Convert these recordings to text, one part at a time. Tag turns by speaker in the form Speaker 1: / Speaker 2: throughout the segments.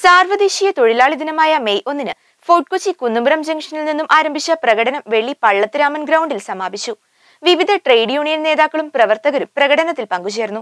Speaker 1: സാർവദേശീയ തൊഴിലാളി ദിനമായ മെയ് ഒന്നിന് ഫോർട്ട് കൊച്ചി കുന്നുംപുറം ജംഗ്ഷനിൽ നിന്നും ആരംഭിച്ച പ്രകടനം വെള്ളി പള്ളത്തിരാമൻ ഗ്രൗണ്ടിൽ സമാപിച്ചു വിവിധ ട്രേഡ് യൂണിയൻ നേതാക്കളും പ്രവർത്തകരും പ്രകടനത്തിൽ പങ്കുചേർന്നു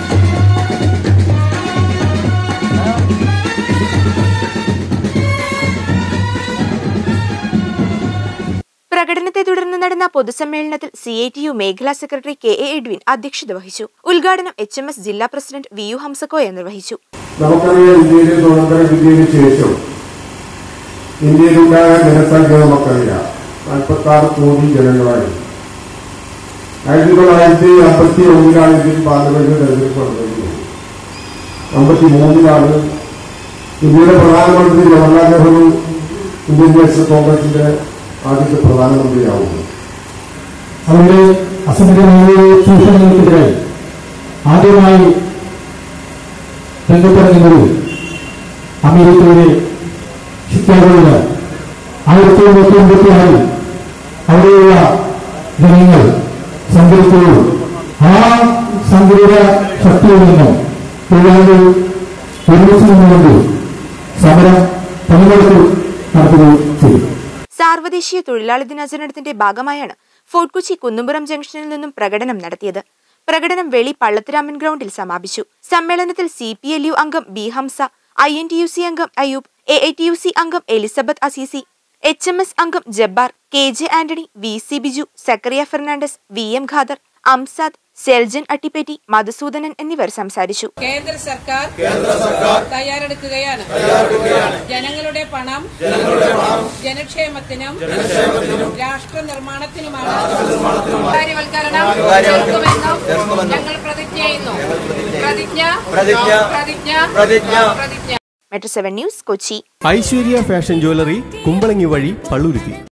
Speaker 1: പ്രകടനത്തെ തുടർന്ന് നടന്ന പൊതുസമ്മേളനത്തിൽ സി ഐ ടി യു മേഖലാ സെക്രട്ടറി കെ എ എഡ്വിൻ അധ്യക്ഷത വഹിച്ചു ഉദ്ഘാടനം എച്ച് എം എസ് ജില്ലാ പ്രസിഡന്റ് വി യു ഹംസക്കോയ നിർവഹിച്ചു
Speaker 2: നമുക്കറിയാം ഇന്ത്യയിലെ സ്വതന്ത്ര ഇന്ത്യയിന് ശേഷം ഇന്ത്യയിലുണ്ടായ ജനസംഖ്യ നമുക്കറിയാം നാൽപ്പത്തി ആറ് കോടി ജനങ്ങളായിരുന്നു ആയിരത്തി തൊള്ളായിരത്തി അമ്പത്തി ഒന്നിലാണ് ഇന്ത്യൻ പാർലമെന്റ് തെരഞ്ഞെടുപ്പ് നടന്നിരുന്നത് അമ്പത്തി മൂന്നിലാണ് ഇന്ത്യയുടെ പ്രധാനമന്ത്രി ജവഹർലാൽ നെഹ്റു ഇന്ത്യൻ നാഷണൽ കോൺഗ്രസിന്റെ ആദ്യത്തെ പ്രധാനമന്ത്രിയാവുന്നത്
Speaker 3: അവരുടെ അസംഖ്യമായ ചൂഷണങ്ങൾക്കെതിരെ ആദ്യമായി രംഗത്തിറങ്ങുന്നത് അമേരിക്കയിലെ ഷിക്കാഗോയില് ആയിരത്തി എണ്ണൂറ്റി എൺപത്തി ആറിൽ അവിടെയുള്ള ജനങ്ങൾ സംഘടിക്കുകയും ആ സംഘടിത ശക്തിയിൽ നിന്നും തൊഴിലാളികൾ ഒരുമിച്ച് നിന്നുകൊണ്ട് സമരം പണിമുടക്ക് നടത്തുകയും ചെയ്തു
Speaker 1: സാർവദേശീയ തൊഴിലാളി ദിനാചരണത്തിന്റെ ഭാഗമായാണ് ഫോർട്ട് കൊച്ചി കുന്നുംപുറം ജംഗ്ഷനിൽ നിന്നും പ്രകടനം നടത്തിയത് പ്രകടനം വെളി പള്ളത്തിരാമൻ ഗ്രൗണ്ടിൽ സമാപിച്ചു സമ്മേളനത്തിൽ സി പി എൽ യു അംഗം B Hamsa I N T U C അംഗം Ayoob A I T U C അംഗം Elizabeth Assisi H M S അംഗം Jabbar K J Antony V C Biju Zachariah Fernandes V M Khader Amsad Seljan Attipetty Madhusoodanan എന്നിവർ സംസാരിച്ചു
Speaker 4: കേന്ദ്ര സർക്കാർ തയ്യാറെടുക്കുകയാണ് ജനങ്ങളുടെ പണം ജനക്ഷേമത്തിനും രാഷ്ട്ര നിർമ്മാണത്തിനുമാണ് കാര്യവൽക്കരണം ചെറുക്കുമെന്നും ഞങ്ങൾ പ്രതിജ്ഞ ചെയ്യുന്നു പ്രതിജ്ഞ
Speaker 5: പ്രതിജ്ഞ
Speaker 4: പ്രതിജ്ഞ
Speaker 5: പ്രതിജ്ഞ
Speaker 4: പ്രതിജ്ഞ
Speaker 1: metro seven news Kochi
Speaker 6: Aishwarya fashion jewellery Kumbalangi വഴി പള്ളുരുത്തി